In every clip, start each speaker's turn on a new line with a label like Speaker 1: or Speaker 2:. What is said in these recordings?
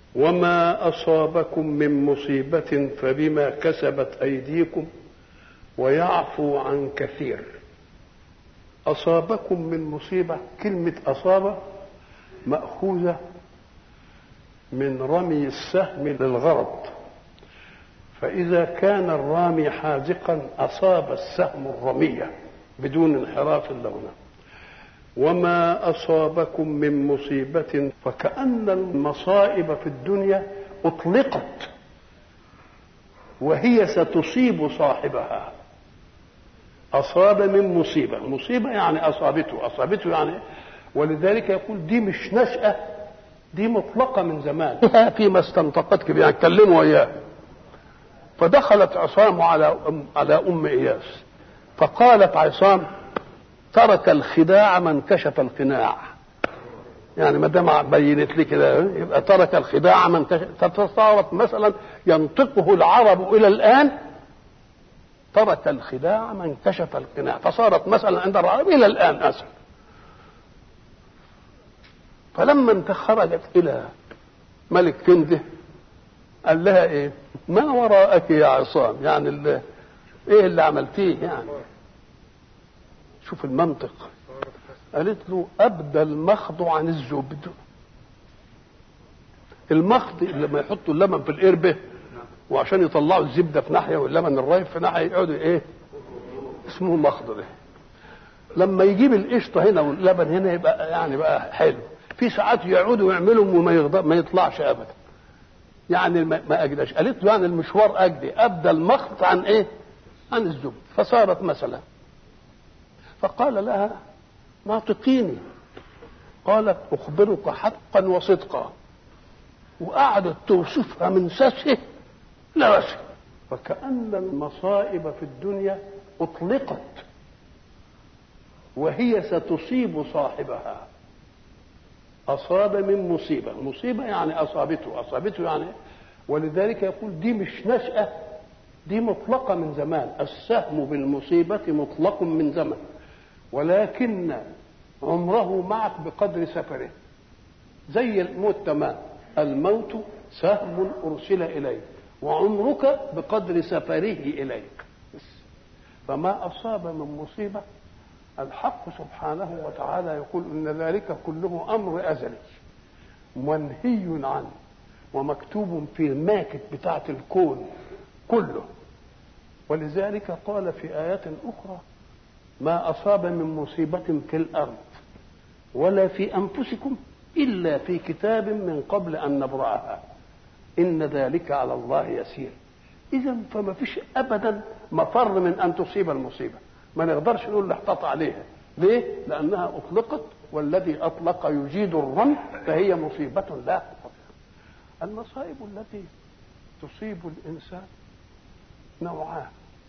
Speaker 1: وما أصابكم من مصيبة فبما كسبت أيديكم ويعفو عن كثير أصابكم من مصيبة كلمة أصاب مأخوذة من رمي السهم للغرض فإذا كان الرامي حاذقا أصاب السهم الرمية بدون انحراف اللون وما أصابكم من مصيبة فكأن المصائب في الدنيا أطلقت وهي ستصيب صاحبها أصاب من مصيبة مصيبة يعني أصابته أصابته يعني ولذلك يقول دي مش نشأة دي مطلقة من زمان فيما استنطقتك بها اتكلموا وياه فدخلت عصام على أم على أم إياس فقالت عصام ترك الخداع من كشف القناع يعني ما دام بينت لي كده يبقى ترك الخداع من كشف فصارت مثلا ينطقه العرب الى الان ترك الخداع من كشف القناع فصارت مثلا عند العرب الى الان اسف فلما انت خرجت الى ملك كنده قال لها ايه ما وراءك يا عصام يعني اللي ايه اللي عملتيه يعني شوف المنطق قالت له ابدى المخض عن الزبد المخض لما يحطوا اللبن في القربه وعشان يطلعوا الزبده في ناحيه واللبن الرايب في ناحيه يقعدوا ايه اسمه مخض ده لما يجيب القشطه هنا واللبن هنا يبقى يعني بقى حلو في ساعات يقعدوا يعملوا وما يغضب ما يطلعش ابدا يعني ما اجدش قالت له يعني المشوار اجدي ابدى المخض عن ايه عن الزبد فصارت مثلا فقال لها ناطقيني قالت اخبرك حقا وصدقا وقعدت توصفها من سسه لوسه وكأن المصائب في الدنيا أطلقت وهي ستصيب صاحبها أصاب من مصيبة مصيبة يعني أصابته أصابته يعني ولذلك يقول دي مش نشأة دي مطلقة من زمان السهم بالمصيبة مطلق من زمن ولكن عمره معك بقدر سفره زي الموت تمام الموت سهم أرسل إليك وعمرك بقدر سفره إليك فما أصاب من مصيبة الحق سبحانه وتعالى يقول إن ذلك كله أمر أزلي منهي عنه ومكتوب في الماكت بتاعة الكون كله ولذلك قال في آيات أخرى ما أصاب من مصيبة في الأرض ولا في أنفسكم إلا في كتاب من قبل أن نبرأها إن ذلك على الله يسير إذا فما فيش أبدا مفر من أن تصيب المصيبة ما نقدرش نقول احتاط عليها ليه؟ لأنها أطلقت والذي أطلق يجيد الرمي فهي مصيبة لا المصائب التي تصيب الإنسان نوعان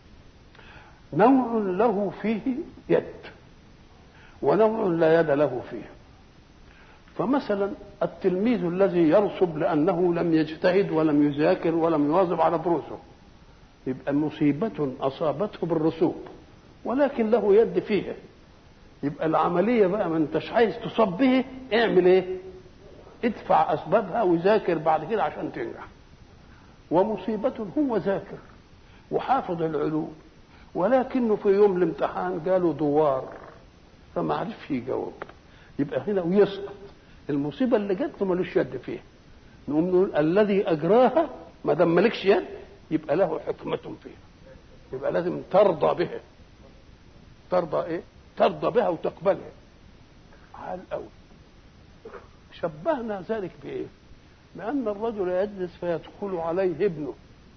Speaker 1: نوع له فيه يد ونوع لا يد له فيه فمثلا التلميذ الذي يرسب لأنه لم يجتهد ولم يذاكر ولم يواظب على دروسه يبقى مصيبة أصابته بالرسوب ولكن له يد فيها يبقى العملية بقى ما انتش عايز تصب به اعمل ايه ادفع أسبابها وذاكر بعد كده عشان تنجح ومصيبة هو ذاكر وحافظ العلوم ولكنه في يوم الامتحان قالوا دوار فما عرفش يجاوب يبقى هنا ويسقط المصيبة اللي جت ملوش يد فيها نقوم نقول الذي أجراها ما دام مالكش يد يبقى له حكمة فيها يبقى لازم ترضى بها ترضى ايه؟ ترضى بها وتقبلها عال قوي شبهنا ذلك بايه؟ لأن الرجل يجلس فيدخل عليه ابنه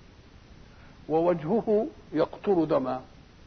Speaker 1: ووجهه يقطر دما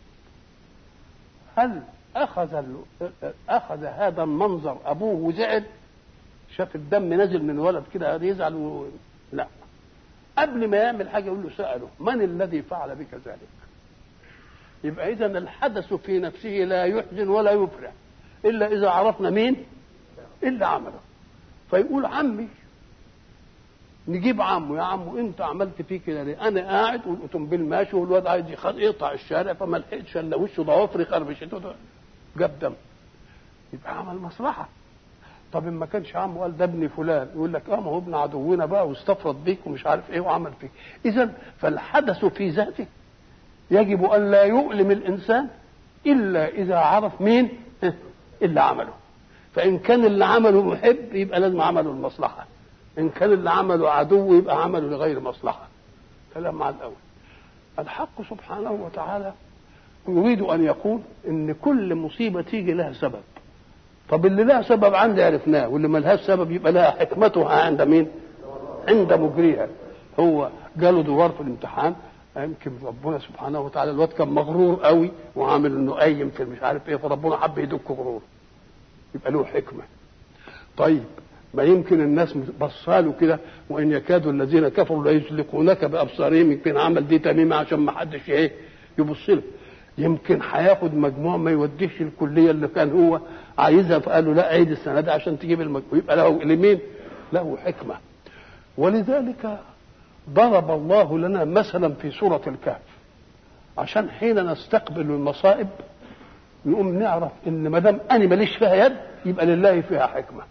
Speaker 1: هل أخذ أخذ هذا المنظر أبوه وزعل شاف الدم نزل من الولد كده يزعل و... لا قبل ما يعمل حاجه يقول له ساله من الذي فعل بك ذلك يبقى اذا الحدث في نفسه لا يحزن ولا يفرح الا اذا عرفنا مين الا عمله فيقول عمي نجيب عمه يا عمو انت عملت فيه كده ليه؟ انا قاعد والاوتوموبيل ماشي والواد عايز يقطع الشارع فما لحقتش الا وشه ضوافري خربشته جاب دم يبقى عمل مصلحه طب ما كانش عمه قال ده ابن فلان يقول لك اه ما هو ابن عدونا بقى واستفرد بيك ومش عارف ايه وعمل فيك اذا فالحدث في ذاته يجب ان لا يؤلم الانسان الا اذا عرف مين اللي عمله فان كان اللي عمله محب يبقى لازم عمله المصلحه ان كان اللي عمله عدو يبقى عمله لغير مصلحه كلام على الاول الحق سبحانه وتعالى يريد ان يقول ان كل مصيبه تيجي لها سبب طب اللي لها سبب عندي عرفناه واللي ما لهاش سبب يبقى لها حكمتها عند مين عند مجريها هو جاله دوار في الامتحان يمكن ربنا سبحانه وتعالى الواد كان مغرور قوي وعامل انه قايم في مش عارف ايه فربنا حب يدك غرور يبقى له حكمه طيب ما يمكن الناس بصاله كده وان يكاد الذين كفروا ليزلقونك بابصارهم يمكن عمل دي تميمه عشان ما حدش ايه يبص له يمكن هياخد مجموع ما يوديش الكليه اللي كان هو عايزها فقال له لا عيد السنه دي عشان تجيب المجموع يبقى له لمين؟ له حكمه ولذلك ضرب الله لنا مثلا في سوره الكهف عشان حين نستقبل المصائب نقوم نعرف ان ما دام انا ماليش فيها يد يبقى لله فيها حكمه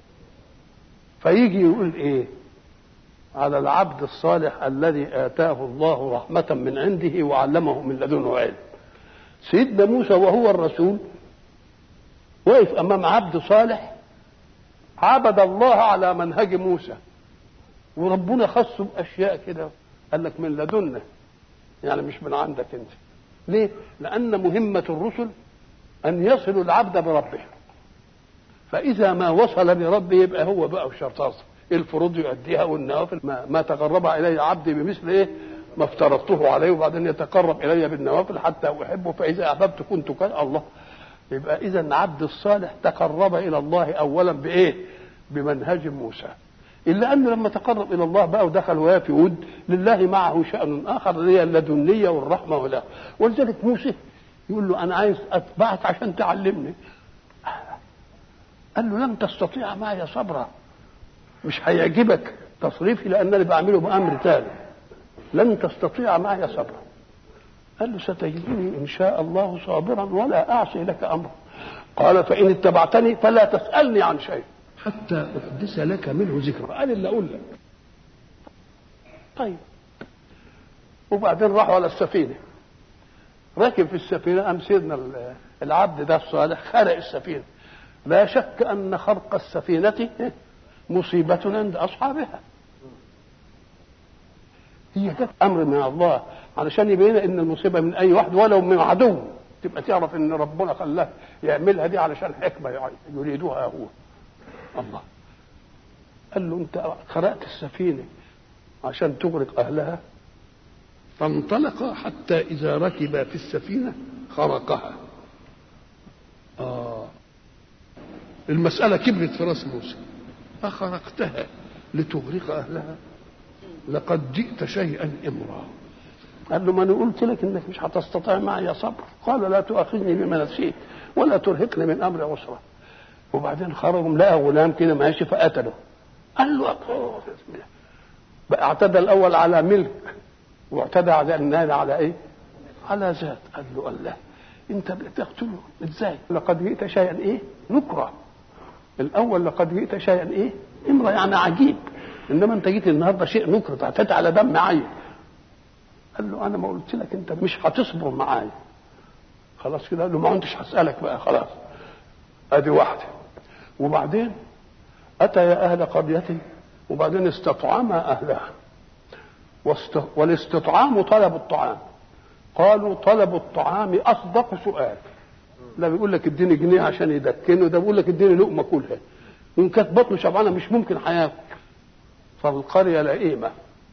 Speaker 1: فيجي يقول ايه على العبد الصالح الذي اتاه الله رحمه من عنده وعلمه من لدنه علم سيدنا موسى وهو الرسول وقف امام عبد صالح عبد الله على منهج موسى وربنا خصه باشياء كده قال لك من لدنا يعني مش من عندك انت ليه لان مهمه الرسل ان يصلوا العبد بربه فاذا ما وصل بربه يبقى هو بقى وشرطاصه الفروض يؤديها والنوافل ما, ما تقرب الي عبدي بمثل ايه ما افترضته عليه وبعدين يتقرب الي بالنوافل حتى احبه فاذا احببت كنت كان الله يبقى اذا عبد الصالح تقرب الى الله اولا بايه بمنهج موسى الا انه لما تقرب الى الله بقى ودخل وياه في ود لله معه شان اخر اللي هي اللدنيه والرحمه ولا ولذلك موسى يقول له انا عايز اتبعك عشان تعلمني قال له لن تستطيع معي صبرا مش هيعجبك تصريفي لانني بعمله بامر تاني لن تستطيع معي صبرا قال له ستجدني ان شاء الله صابرا ولا اعصي لك امرا قال فان اتبعتني فلا تسالني عن شيء حتى احدث لك منه ذكرى قال اللي اقول لك طيب وبعدين راحوا على السفينه ركب في السفينه قام سيدنا العبد ده الصالح خرق السفينه لا شك ان خرق السفينه مصيبه عند اصحابها هي كانت امر من الله علشان يبين ان المصيبه من اي واحد ولو من عدو تبقى تعرف ان ربنا خلاه يعملها دي علشان حكمه يريدها هو الله قال له انت خرقت السفينه عشان تغرق اهلها فانطلق حتى اذا ركب في السفينه خرقها اه المساله كبرت في راس موسى اخرقتها لتغرق اهلها لقد جئت شيئا امرا قال له ما انا قلت لك انك مش هتستطيع معي صبر قال لا تؤاخذني بما نسيت ولا ترهقني من امر عسره وبعدين خرجوا لقى غلام كده ماشي فقتله قال له بقى اعتدى الاول على ملك واعتدى على النار على ايه؟ على ذات قال له الله انت بتقتله ازاي؟ لقد جئت شيئا ايه؟ نكره الاول لقد جئت شيئا ايه؟ امرأة يعني عجيب انما انت جيت النهارده شيء نكره اعتدى على دم عين قال له انا ما قلت لك انت مش هتصبر معايا خلاص كده قال له ما انتش هسالك بقى خلاص ادي واحده وبعدين اتى يا اهل قريه وبعدين استطعما اهلها واست... والاستطعام طلب الطعام قالوا طلب الطعام اصدق سؤال لا بيقول لك اديني جنيه عشان يدكنه ده بيقول لك اديني لقمه كلها وان كانت بطنه شبعانه مش ممكن هياكل فالقريه لئيمه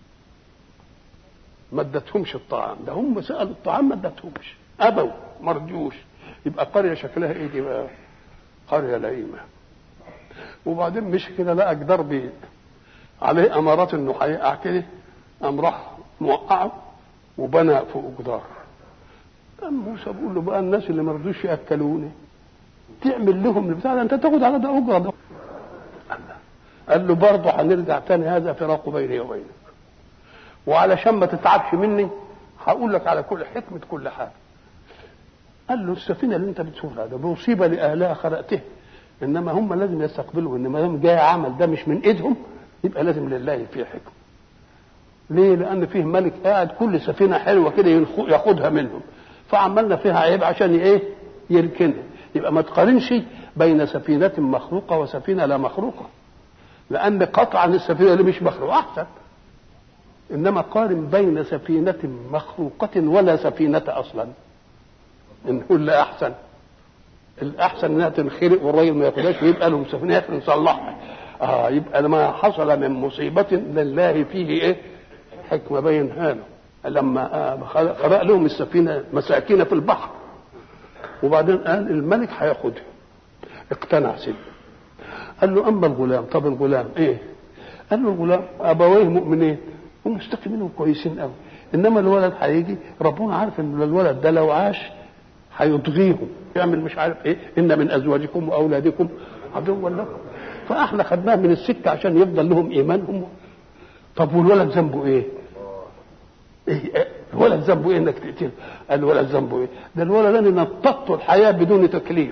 Speaker 1: ما ادتهمش الطعام ده هم سالوا الطعام ما ادتهمش ابوا ما رضيوش يبقى قريه شكلها ايه دي بقى قريه لئيمه وبعدين مش كده لقى جدار بي عليه امارات انه هيقع كده قام راح موقعه وبنى فوق جدار قام موسى بيقول له بقى الناس اللي ما رضوش ياكلوني تعمل لهم البتاع ده انت تاخد على ده اجره ده قال له برضه هنرجع تاني هذا فراق بيني وبينك وعلشان ما تتعبش مني هقول لك على كل حكمة كل حاجة قال له السفينة اللي انت بتشوفها ده مصيبة لأهلها خرقتها انما هم لازم يستقبلوا ان ما دام جاي عمل ده مش من ايدهم يبقى لازم لله فيه حكم ليه لان فيه ملك قاعد كل سفينه حلوه كده ياخدها منهم فعملنا فيها عيب عشان ايه يركنها يبقى ما تقارنش بين سفينه مخلوقه وسفينه لا مخلوقه لان قطعا السفينه اللي مش مخلوقه احسن انما قارن بين سفينه مخلوقه ولا سفينه اصلا نقول لا احسن الاحسن انها تنخرق والراجل ما ياخدهاش ويبقى له سفينه نصلحها اه يبقى ما حصل من مصيبه لله فيه ايه حكمه بينها له لما آه خلق لهم السفينه مساكين في البحر وبعدين قال الملك هياخدها اقتنع سيدنا قال له اما الغلام طب الغلام ايه قال له الغلام ابويه مؤمنين ومستقيمين وكويسين قوي انما الولد هيجي ربنا عارف ان الولد ده لو عاش هيطغيهم يعمل مش عارف ايه ان من ازواجكم واولادكم عدوا لكم فاحنا خدناه من السكه عشان يفضل لهم ايمانهم طب والولد ذنبه ايه؟ ايه الولد ذنبه ايه انك تقتله؟ قال الولد ذنبه ايه؟ ده الولد انا نططته الحياه بدون تكليف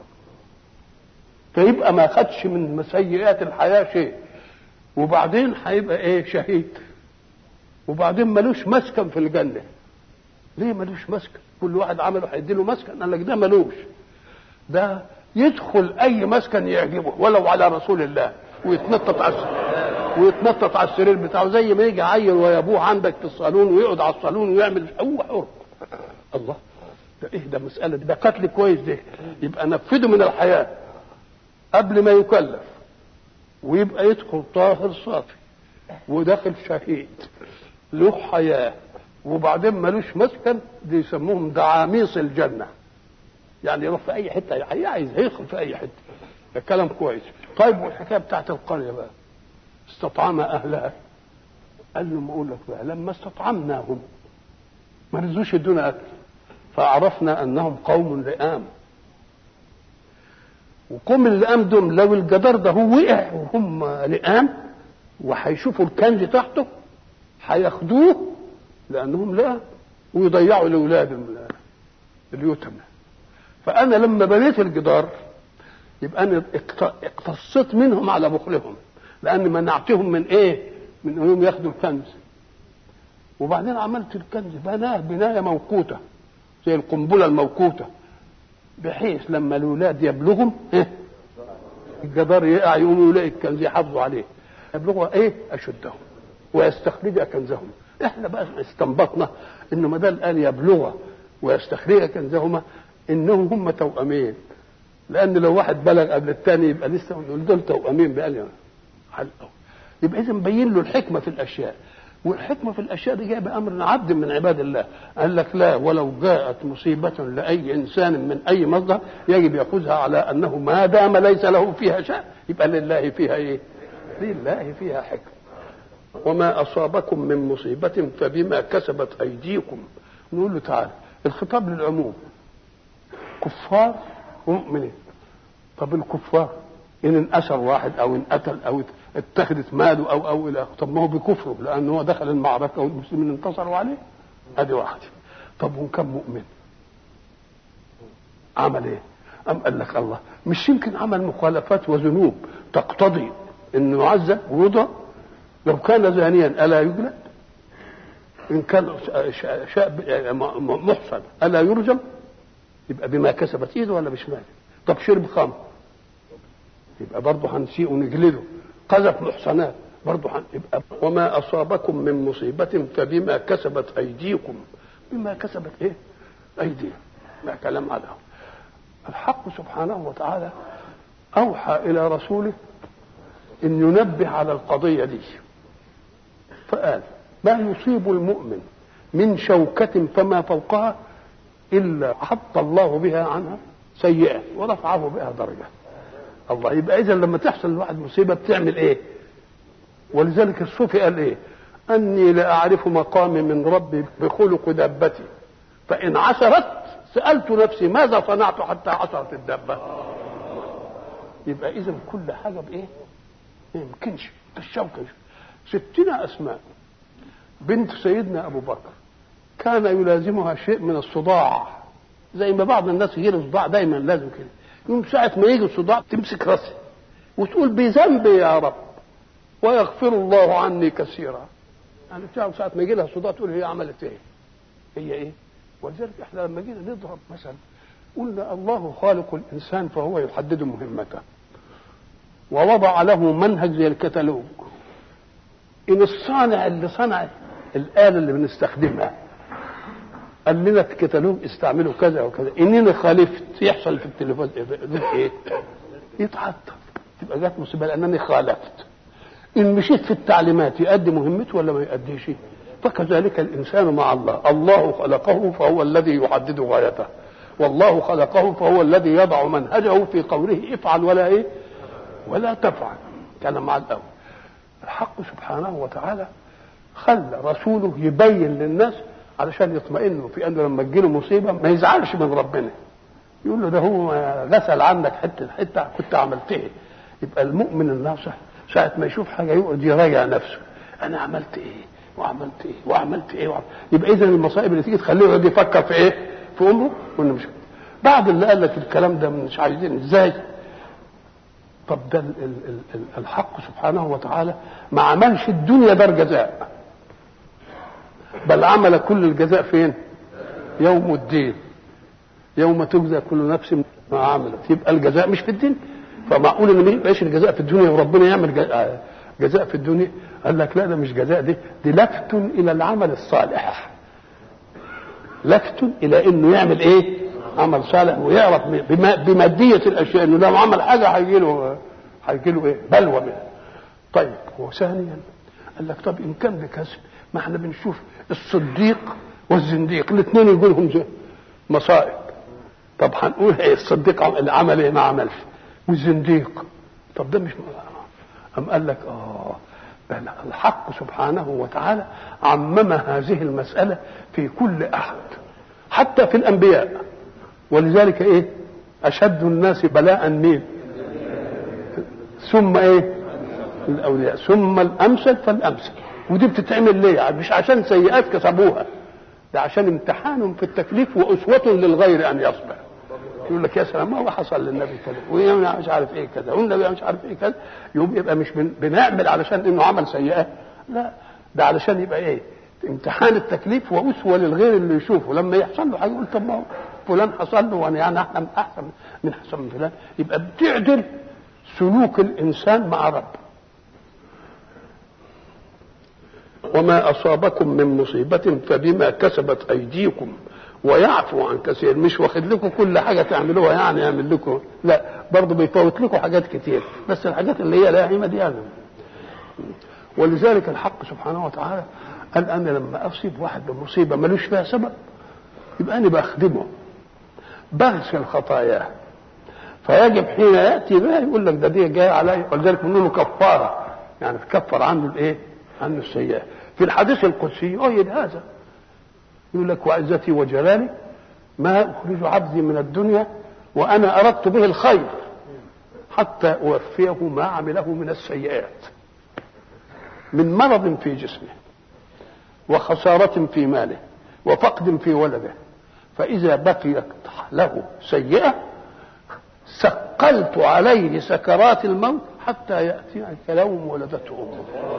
Speaker 1: فيبقى ما خدش من سيئات الحياه شيء وبعدين هيبقى ايه شهيد وبعدين ملوش مسكن في الجنه ليه ملوش مسكن كل واحد عمله هيدي له مسكن قال لك ده ملوش ده يدخل اي مسكن يعجبه ولو على رسول الله ويتنطط على ويتنطط على السرير بتاعه زي ما يجي عيل ويابوه عندك في الصالون ويقعد على الصالون ويعمل هو حر الله ده ايه ده مسألة ده قتل كويس ده يبقى نفذه من الحياة قبل ما يكلف ويبقى يدخل طاهر صافي وداخل شهيد له حياة وبعدين ملوش مسكن دي يسموهم دعاميص الجنة يعني يروح في أي حتة عايز يدخل في أي حتة ده كلام كويس طيب والحكاية بتاعت القرية بقى استطعم أهلها قال لهم أقول لك بقى لما استطعمناهم ما رضوش يدونا أكل فعرفنا أنهم قوم لئام وقوم اللئام دول لو الجدار ده هو وقع وهم لئام وهيشوفوا الكنز تحته هياخدوه لأنهم لئام ويضيعوا لأولاد اليتامى فأنا لما بنيت الجدار يبقى أنا اقتصت منهم على بخلهم لأن منعتهم من إيه؟ من أنهم ياخدوا الكنز وبعدين عملت الكنز بناه بناية موقوتة زي القنبلة الموقوتة بحيث لما الأولاد يبلغهم إيه؟ الجدار يقع يقوموا يلاقي الكنز يحافظوا عليه يبلغوا إيه؟ أشدهم ويستخرج كنزهم احنا بقى استنبطنا انه ما دام قال يبلغ ويستخرج كنزهما انهم هم توأمين لان لو واحد بلغ قبل الثاني يبقى لسه نقول دول توأمين بقى حلقه يبقى اذا مبين له الحكمه في الاشياء والحكمه في الاشياء دي جايه بامر عبد من عباد الله قال لك لا ولو جاءت مصيبه لاي انسان من اي مصدر يجب ياخذها على انه ما دام ليس له فيها شأن يبقى لله فيها ايه؟ لله فيها حكمه وما اصابكم من مصيبه فبما كسبت ايديكم نقول له تعالى الخطاب للعموم كفار ومؤمنين طب الكفار ان انأسر واحد او انقتل او اتخذت ماله او او الى طب ما هو بكفره لانه هو دخل المعركه والمسلمين انتصروا عليه ادي واحد طب وكم مؤمن عمل ايه ام قال لك الله مش يمكن عمل مخالفات وذنوب تقتضي انه يعذب ويضرب لو كان زانيا الا يجلد ان كان شاب محصن الا يرجم يبقى بما كسبت ايده ولا بشماله طب شرب خمر يبقى برضه هنسيء ونجلده قذف محصنات برضه يبقى وما اصابكم من مصيبه فبما كسبت ايديكم بما كسبت ايه؟ ايديهم ما كلام على الحق سبحانه وتعالى اوحى الى رسوله ان ينبه على القضيه دي فقال ما يصيب المؤمن من شوكة فما فوقها إلا حط الله بها عنها سيئة ورفعه بها درجة الله يبقى إذا لما تحصل لواحد مصيبة بتعمل إيه ولذلك الصوفي قال إيه أني لأعرف مقامي من ربي بخلق دابتي فإن عثرت سألت نفسي ماذا صنعت حتى عثرت الدابة يبقى إذا كل حاجة بإيه ما يمكنش الشوكة ستنا أسماء بنت سيدنا أبو بكر كان يلازمها شيء من الصداع زي ما بعض الناس يجي صداع دايما لازم كده يوم ساعة ما يجي الصداع تمسك راسي وتقول بذنبي يا رب ويغفر الله عني كثيرا يعني بتعرف ساعة ما يجي لها صداع تقول هي عملت ايه؟ هي ايه؟ ولذلك احنا لما جينا نضرب مثلا قلنا الله خالق الانسان فهو يحدد مهمته ووضع له منهج زي الكتالوج ان الصانع اللي صنع الاله اللي بنستخدمها قال لنا في الكتالوج استعملوا كذا وكذا انني خالفت يحصل في التليفون ايه؟ يتعطل تبقى جت مصيبه لانني خالفت ان مشيت في التعليمات يؤدي مهمته ولا ما يؤديش فكذلك الانسان مع الله الله خلقه فهو الذي يحدد غايته والله خلقه فهو الذي يضع منهجه في قوله افعل ولا ايه ولا تفعل كان مع الاول الحق سبحانه وتعالى خلى رسوله يبين للناس علشان يطمئنوا في انه لما تجيله مصيبه ما يزعلش من ربنا يقول له ده هو غسل عنك حته حته كنت عملتها يبقى المؤمن الناصح ساعة ما يشوف حاجة يقعد يراجع نفسه أنا عملت إيه وعملت إيه وعملت إيه وعملت. يبقى إذا المصائب اللي تيجي تخليه يقعد يفكر في إيه؟ في أمره وإنه مش بعد اللي قال لك الكلام ده مش عايزين إزاي؟ طب ده ال ال ال ال الحق سبحانه وتعالى ما عملش الدنيا دار جزاء بل عمل كل الجزاء فين؟ يوم الدين يوم تجزى كل نفس ما عملت يبقى الجزاء مش في الدين فمعقول ان ما يبقاش الجزاء في الدنيا وربنا يعمل جزاء في الدنيا قال لك لا ده مش جزاء دي دي لفت الى العمل الصالح لفت الى انه يعمل ايه عمل صالح ويعرف بماديه الاشياء انه لو عمل حاجه هيجي له هيجي له ايه بلوى منها طيب وثانيا قال لك طب ان كان بكسب ما احنا بنشوف الصديق والزنديق الاثنين يقول لهم مصائب طب هنقول ايه الصديق عمل ايه ما عملش والزنديق طب ده مش أم قال لك آه الحق سبحانه وتعالى عمم هذه المسألة في كل أحد حتى في الأنبياء ولذلك إيه أشد الناس بلاء مين ثم إيه الأولياء ثم الأمثل فالأمثل ودي بتتعمل ليه مش عشان سيئات كسبوها ده عشان امتحان في التكليف وأسوة للغير أن يصبر يقول لك يا سلام ما هو حصل للنبي كذا والنبي مش عارف ايه كذا والنبي مش عارف ايه كذا يبقى, يبقى مش بنعمل علشان انه عمل سيئه لا ده علشان يبقى ايه امتحان التكليف واسوه للغير اللي يشوفه لما يحصل له حاجه يقول طب ما هو فلان حصل له وانا يعني احنا احسن من احسن من فلان يبقى بتعدل سلوك الانسان مع ربه وما اصابكم من مصيبه فبما كسبت ايديكم ويعفو عن كثير مش واخد لكم كل حاجه تعملوها يعني يعمل لكم لا برضه بيفوت لكم حاجات كتير بس الحاجات اللي هي لا قيمه دي يعني ولذلك الحق سبحانه وتعالى قال انا لما اصيب واحد بمصيبه ملوش فيها سبب يبقى انا بخدمه بغسل خطاياه فيجب حين ياتي بها يقول لك ده دي جايه علي ولذلك بنقول له كفاره يعني تكفر عنه الايه؟ عنه السيئه في الحديث القدسي يؤيد هذا يقول لك وعزتي وجلالي ما اخرج عبدي من الدنيا وانا اردت به الخير حتى اوفيه ما عمله من السيئات من مرض في جسمه وخسارة في ماله وفقد في ولده فإذا بقيت له سيئة ثقلت عليه سكرات الموت حتى يأتي كلام ولدته أمه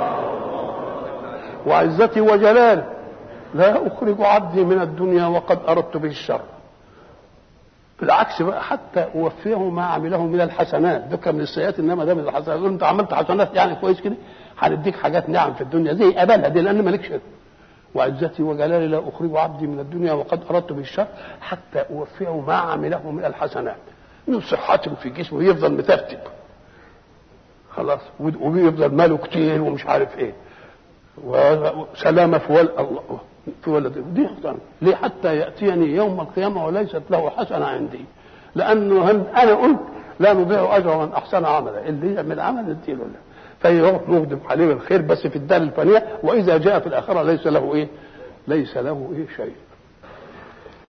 Speaker 1: وعزتي وجلالي لا أخرج عبدي من الدنيا وقد أردت به الشر بالعكس بقى حتى أوفيه ما عمله من الحسنات ده من السيئات إنما ده من الحسنات أنت عملت حسنات يعني كويس كده هنديك حاجات نعم في الدنيا زي قبلها دي لأن مالكش وعزتي وجلالي لا أخرج عبدي من الدنيا وقد أردت به الشر حتى أوفيه ما عمله من الحسنات من صحة في جسمه يفضل مترتب خلاص ويفضل ماله كتير ومش عارف ايه وسلامة في ولد الله في ولده دي ليه حتى يأتيني يوم القيامة وليست له حسنة عندي لأنه أنا قلت لا نضيع أجر من أحسن عملا اللي يعمل عمل نديله له فيروح نخدم عليه الخير بس في الدار الفانية وإذا جاء في الآخرة ليس له إيه ليس له إيه شيء